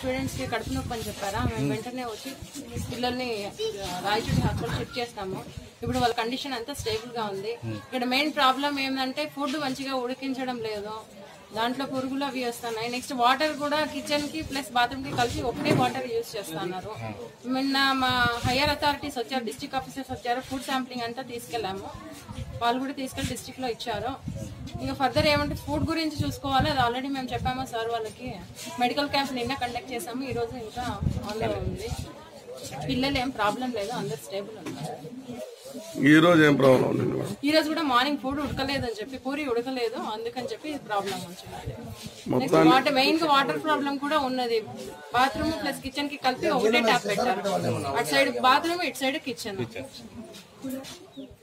students కి కడుపు నొప్పి అని చెప్పారా మేము వెంటనే వచ్చి పిల్లల్ని ఆ, రాయచూడి హాస్పిటల్ షిఫ్ట్ చేస్తాము ఇప్పుడు వాళ్ళ కండిషన్ అంతా స్టేబుల్ గా ఉంది ఇక్కడ మెయిన్ ప్రాబ్లం ఏంటంటే ఫుడ్ మంచిగా ఉడికించడం లేదు దాంట్లో పురుగులు అవి వస్తున్నాయి నెక్స్ట్ వాటర్ కూడా కిచెన్ కి ప్లస్ బాత్రూమ్ కి కలిసి ఒకటే వాటర్ యూజ్ చేస్తున్నారు నిన్న మా హయ్యర్ అథారిటీస్ వచ్చారు డిస్ట్రిక్ట్ ఆఫీసర్స్ వచ్చారు ఫుడ్ శాంప్లింగ్ అంతా తీసుకెళ్ళాము వాళ్ళు కూడా తీసుకెళ్ళి డిస్ట్రిక్ట్ లో ఇచ్చారు ఇంకా ఫర్దర్ ఏమంటే ఫుడ్ గురించి చూసుకోవాలి అది ఆల్రెడీ మేము చెప్పాము సార్ వాళ్ళకి మెడికల్ క్యాంప్ నిన్న కండక్ట్ చేసాము ఈ రోజు ఇంకా ఆన్లో ఉంది పిల్లలు ఏం ప్రాబ్లం లేదు అందరు స్టేబుల్ ఉన్నారు ఈ రోజు ఏం ప్రాబ్లం ఉంది మేడం ఈ రోజు కూడా మార్నింగ్ ఫుడ్ ఉడకలేదు అని చెప్పి పూరి ఉడకలేదు అందుకని చెప్పి ప్రాబ్లం వచ్చింది నెక్స్ట్ వాటర్ మెయిన్ గా వాటర్ ప్రాబ్లం కూడా ఉన్నది బాత్రూమ్ ప్లస్ కిచెన్ కి కలిపి ఒకటే ట్యాప్ పెట్టారు అటు సైడ్ బాత్రూమ్ ఇటు సైడ్ కిచెన్